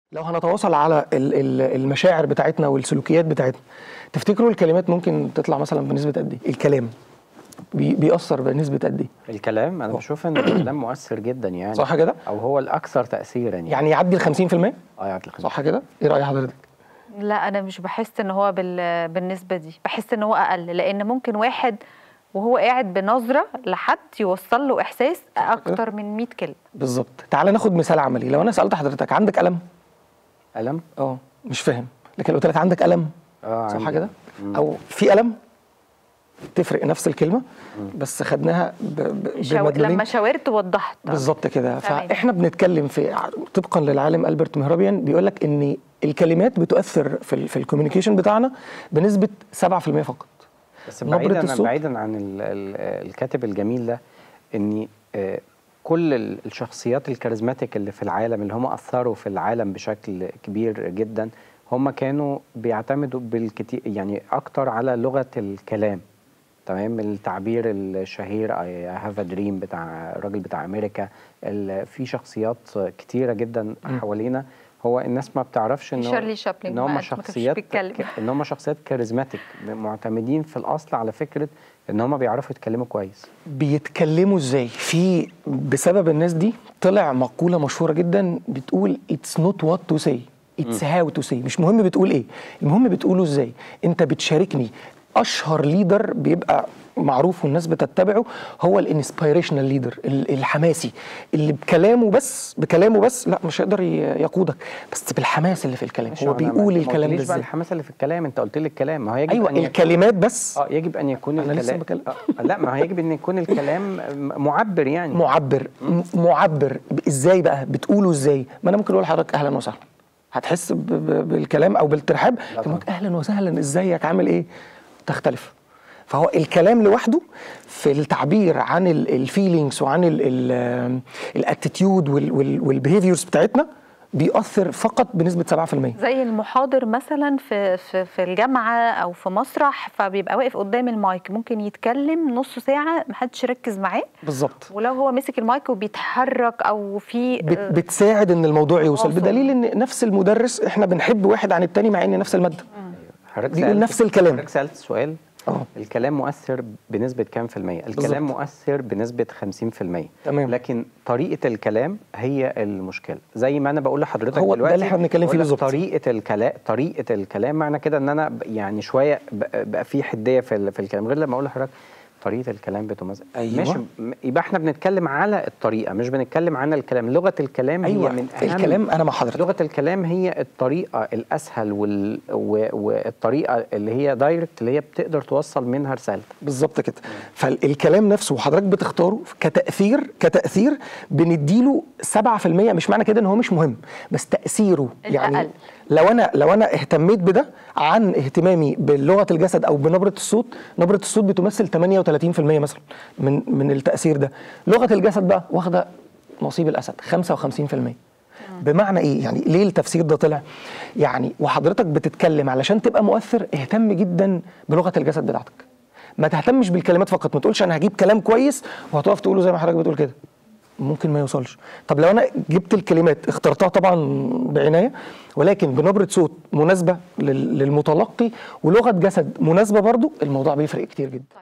لو هنتواصل على ال- ال- المشاعر بتاعتنا والسلوكيات بتاعتنا تفتكروا الكلمات ممكن تطلع مثلا بنسبه قد ايه الكلام بي- بيأثر بنسبه قد ايه الكلام انا بشوف ان الكلام مؤثر جدا يعني صح كده او هو الاكثر تاثيرا يعني يعني يعدي ال 50% اه يعطي الخبر. صح كده ايه رأي حضرتك لا انا مش بحس ان هو بال... بالنسبه دي بحس ان هو اقل لان ممكن واحد وهو قاعد بنظره لحد يوصل له احساس اكتر من 100 كلمه بالظبط تعالى ناخد مثال عملي لو انا سألت حضرتك عندك قلم الم اه مش فاهم لكن لو قلت لك عندك قلم اه صح عندي. كده مم. او في قلم تفرق نفس الكلمه بس خدناها ب... ب... شو... بمدلولين. لما شاورت وضحت بالظبط كده تمام. فاحنا بنتكلم في طبقا للعالم البرت مهربيان بيقول لك ان الكلمات بتؤثر في ال... في الكوميونيكيشن بتاعنا بنسبه 7% فقط بس نبرة بعيدا الصوت. بعيدا عن ال ال الكاتب الجميل ده ان آه، كل ال- الشخصيات الكاريزماتيك اللي في العالم اللي هم اثروا في العالم بشكل كبير جدا هم كانوا بيعتمدوا بالكتير يعني اكتر على لغه الكلام تمام التعبير الشهير اي هاف ا دريم بتاع الراجل بتاع امريكا ال- في شخصيات كتيره جدا حوالينا هو الناس ما بتعرفش ان هو- شارلي شابلن ان ما- هم ما كانش شخصيات بيتكلم. ك- ان هم شخصيات كاريزماتيك معتمدين في الاصل على فكره ان هم بيعرفوا يتكلموا كويس بيتكلموا ازاي في بسبب الناس دي طلع مقوله مشهوره جدا بتقول اتس نوت وات تو سي اتس هاو تو سي مش مهم بتقول ايه المهم بتقوله ازاي انت بتشاركني اشهر ليدر بيبقى معروف والناس بتتبعه هو الانسبيريشنال ليدر الحماسي اللي بكلامه بس بكلامه بس لا مش هيقدر ي- يقودك بس بالحماس اللي في الكلام ماشي، هو أنا ما- بيقول ما الكلام ده قلتليش بقى ازاي الحماس اللي في الكلام انت قلت لي الكلام ما هو يجب ايوه أن يكون- الكلمات بس اه يجب ان يكون أنا لسه الكلام بكلم. آه لا ما هو يجب ان يكون الكلام معبر يعني معبر م- معبر ب- ازاي بقى بتقوله ازاي ما انا ممكن اقول لحضرتك اهلا وسهلا هتحس ب- ب- بالكلام او بالترحاب لا لكن أقولك اهلا وسهلا ازيك عامل ايه تختلف فهو الكلام لوحده في التعبير عن الفيلينجز وعن الاتيتيود والبيهيفيرز بتاعتنا بيأثر فقط بنسبة 7% زي المحاضر مثلا في في في الجامعه او في مسرح فبيبقى واقف قدام المايك ممكن يتكلم نص ساعه محدش يركز معاه بالظبط ولو هو مسك المايك وبيتحرك او في بت بتساعد ان الموضوع يوصل تواصل. بدليل ان نفس المدرس احنا بنحب واحد عن التاني مع ان نفس المادة حضرتك بيقول سألت- نفس الكلام. حضرتك سالت سؤال اه الكلام مؤثر بنسبة كام في المية؟ الكلام بالظبط. مؤثر بنسبة 50 في المية تمام. لكن طريقة الكلام هي المشكلة زي ما أنا بقول لحضرتك هو ده دلوقتي اللي احنا بنتكلم فيه بقول لك بالظبط. طريقة الكلام طريقة الكلام معنى كده إن أنا ب- يعني شوية ب- بقى في حدية في, ال- في الكلام غير لما أقول لحضرتك طريقة الكلام بتمثل أيوة. ماشي م- يبقى احنا بنتكلم على الطريقة مش بنتكلم عن الكلام لغة الكلام ايوه هي من أهم الكلام انا مع حضرتك لغه الكلام هي الطريقه الاسهل وال... و... والطريقه اللي هي دايركت اللي هي بتقدر توصل منها رسالتك بالظبط كده فالكلام نفسه وحضرتك بتختاره كتاثير كتاثير بنديله 7% مش معنى كده ان هو مش مهم بس تاثيره يعني الأقل. لو انا لو انا اهتميت بده عن اهتمامي بلغه الجسد او بنبره الصوت نبره الصوت بتمثل 38% مثلا من من التاثير ده لغه الجسد بقى واخده نصيب الاسد 55% بمعنى ايه يعني ليه التفسير ده طلع يعني وحضرتك بتتكلم علشان تبقى مؤثر اهتم جدا بلغه الجسد بتاعتك ما تهتمش بالكلمات فقط ما تقولش انا هجيب كلام كويس وهتقف تقوله زي ما حضرتك بتقول كده ممكن ما يوصلش طب لو انا جبت الكلمات اخترتها طبعا بعنايه ولكن بنبره صوت مناسبه لل- للمتلقي ولغه جسد مناسبه برضو الموضوع بيفرق كتير جدا